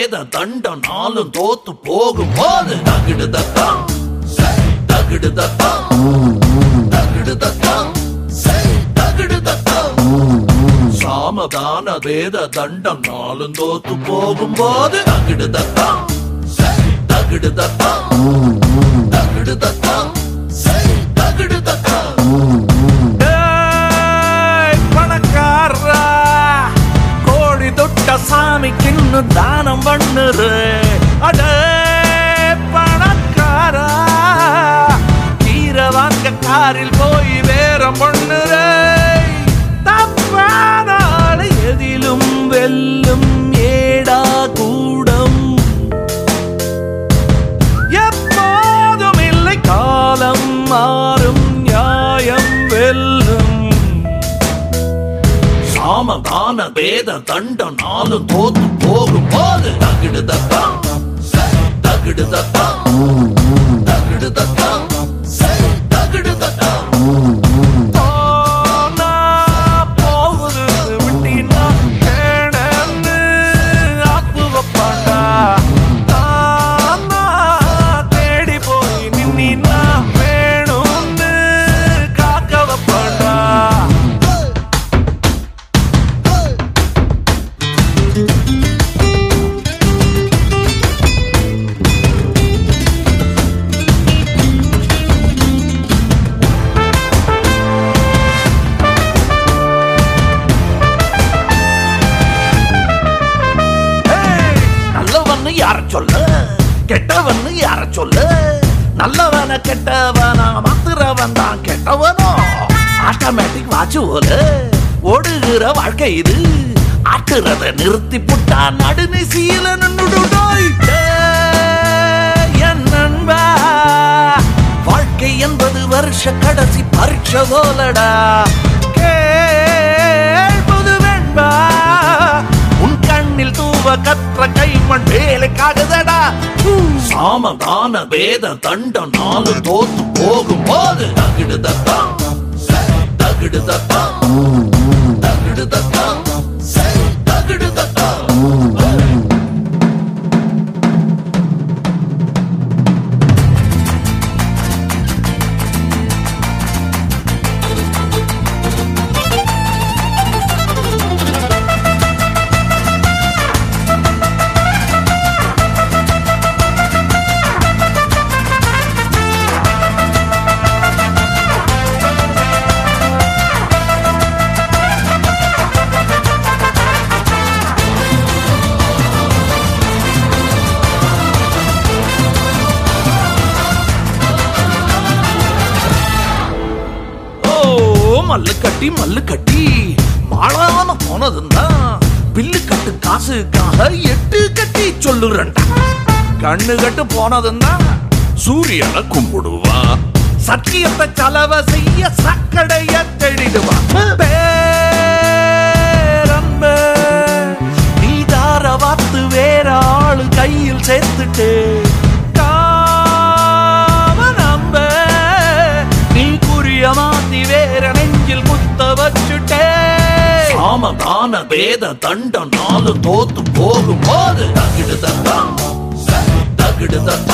வேத தண்டம் நாளும் தோத்து போகும் போது தகிடு தத்தம் தகிடு தத்தம் தகிடு தத்தம் தகிடு தத்தம் சாமதான வேத தண்டம் நாளும் தோத்து போகும் போது தகிடு தத்தம் தகிடு தத்தம் தகிடு தத்தம் தகிடு தத்தம் ஏய், பணக்காரா கோழி தொட்ட சாமிக்குன்னு தானம் பண்ணுரு அடே பணக்காரா கீரை வாங்க காரில் போய் வேறம் பண்ணுரு தப்பான ஆளு எதிலும் வெல்லும் ஏடா கூடம் எப்போதும் இல்லை காலம் மாறும் நியாயம் வெல்லும் சாமதான வேத தண்டம் நாளும் தோத்து போகும் போது தகிடு தத்தம் தகிடு தத்தம் தகிடு தத்தம் தகிடு தத்தம் போனா போகுது விட்டினா கேடன்னு ஆப்பு வைப்பாண்டா தானா தேடி போய் நின்னா வேணும்னு காக்க வைப்பாண்டா ஏய், நல்லவன்னு யார சொல்ல கெட்டவன்னு யார சொல்ல நல்லவன கெட்டவனா மாத்துறவன் தான் கெட்டவனோ ஆட்டோமேட்டிக் வாட்ச் போல ஓடுகிற வாழ்க்கை இது ஆட்டுறத நிறுத்தி புட்டா நடுநிசீல நின்னுடுடோய் என் நண்பா வாழ்க்கை என்பது வருஷ கடைசி பரீட்சை போலடா கேள்வது வெண்பா உன் கண்ணில் தூவ கற்ற கைமண் வேலைக்காகுதடா சாமதான வேத தண்டம் நாலு தோத்து போகும் போது தகிடு தத்தம் தகிடு தத்தம் தகிடு தத்தம் தகிடு தத்தம் ஓ மல்லு கட்டி மல்லு கட்டி மாளாம போனதுன்னா பில்லு கட்டு காசுக்காக எட்டு கட்டி சொல்லுறண்டா கண்ணு கட்டு போனதுன்னா சூரியனை கும்பிடுவா சத்தியத்தை செலவ செய்ய சக்கடைய தேடிடுவா பேரன்பே, நீ தார வாத்து வேற ஆளு கையில் சேர்த்துட்டு காம நம்ப நீ குறிய மாத்தி வேற நெஞ்சில் குத்த வச்சுட்டே சாமதான வேத தண்டம் நாலு தோத்து போகும் போது தகிடு தத்தம் தகிடு தத்தம்